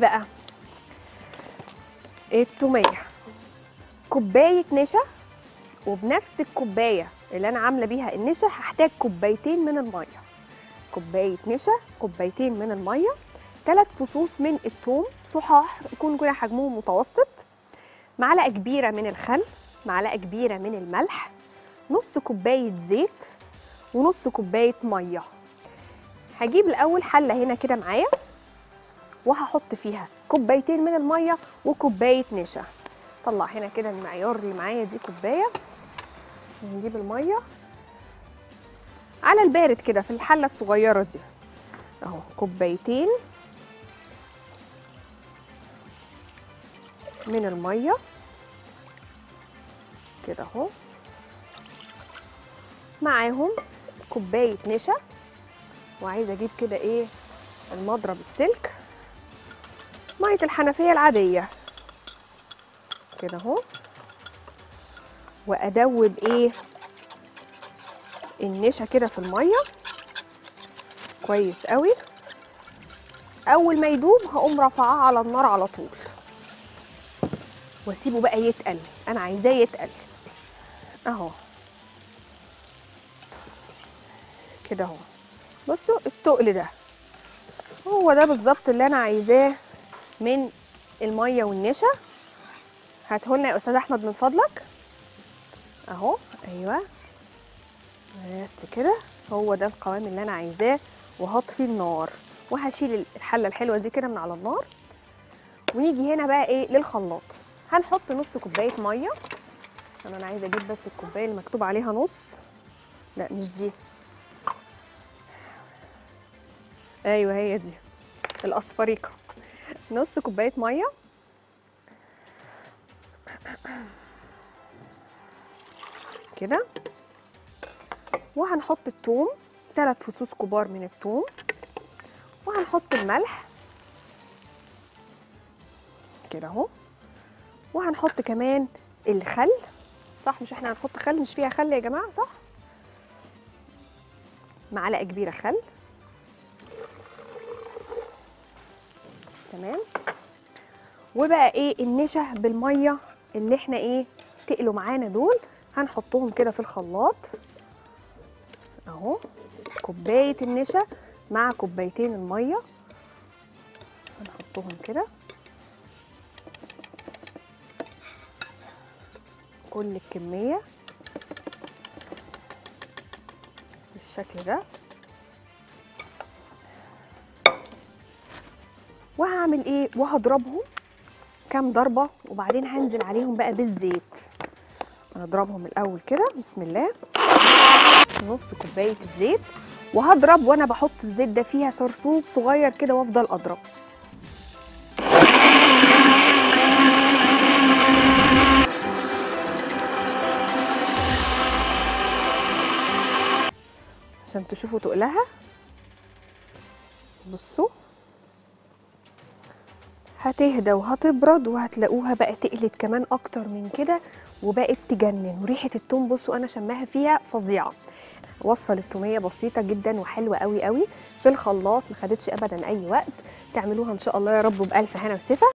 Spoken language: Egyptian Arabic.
بقى التوميه كوبايه نشا وبنفس الكوبايه اللي انا عامله بيها النشا هحتاج كوبايتين من الميه كوبايه نشا كوبايتين من الميه ثلاث فصوص من الثوم صحاح يكون كده حجمهم متوسط معلقه كبيره من الخل معلقه كبيره من الملح نص كوبايه زيت ونص كوبايه ميه هجيب الاول حله هنا كده معايا وهحط فيها كوبايتين من الميه وكوبايه نشا طلع هنا كده المعيار اللي معايا دي كوبايه ونجيب الميه على البارد كده في الحله الصغيره دي اهو كوبايتين من الميه كده اهو معاهم كوبايه نشا وعايزه اجيب كده ايه المضرب السلك ميه الحنفيه العاديه كده اهو وادوب ايه النشا كده في الميه كويس قوي اول ما يدوب هقوم رافعاه على النار على طول واسيبه بقى يتقل انا عايزاه يتقل اهو كده اهو بصوا التقل ده هو ده بالظبط اللي انا عايزاه من الميه والنشا هاتهولنا يا استاذ احمد من فضلك اهو ايوه بس كده هو ده القوام اللي انا عايزاه وهطفي النار وهشيل الحله الحلوه دي كده من على النار ونيجي هنا بقى ايه للخلاط هنحط نص كوبايه ميه انا انا عايزه اجيب بس الكوبايه اللي مكتوب عليها نص لا مش دي ايوه هي دي الاصفريقه نص كوبايه ميه كده وهنحط الثوم ثلاث فصوص كبار من الثوم وهنحط الملح كده اهو وهنحط كمان الخل صح مش احنا هنحط خل مش فيها خل يا جماعه صح معلقه كبيره خل تمام وبقى ايه النشا بالميه اللي احنا ايه تقلوا معانا دول هنحطهم كده في الخلاط اهو كوبايه النشا مع كوبايتين الميه هنحطهم كده كل الكميه بالشكل ده وهعمل ايه وهضربهم كام ضربه وبعدين هنزل عليهم بقى بالزيت هنضربهم الاول كده بسم الله نص كوبايه الزيت وهضرب وانا بحط الزيت ده فيها سرسوب صغير كده وافضل اضرب عشان تشوفوا تقلها بصوا هتهدى وهتبرد وهتلاقوها بقى تقلت كمان اكتر من كده وبقت تجنن وريحه التوم بصوا انا شماها فيها فظيعه وصفه للتوميه بسيطه جدا وحلوه قوي قوي في الخلاط ما خدتش ابدا اي وقت تعملوها ان شاء الله يا رب بالف هنا وشفا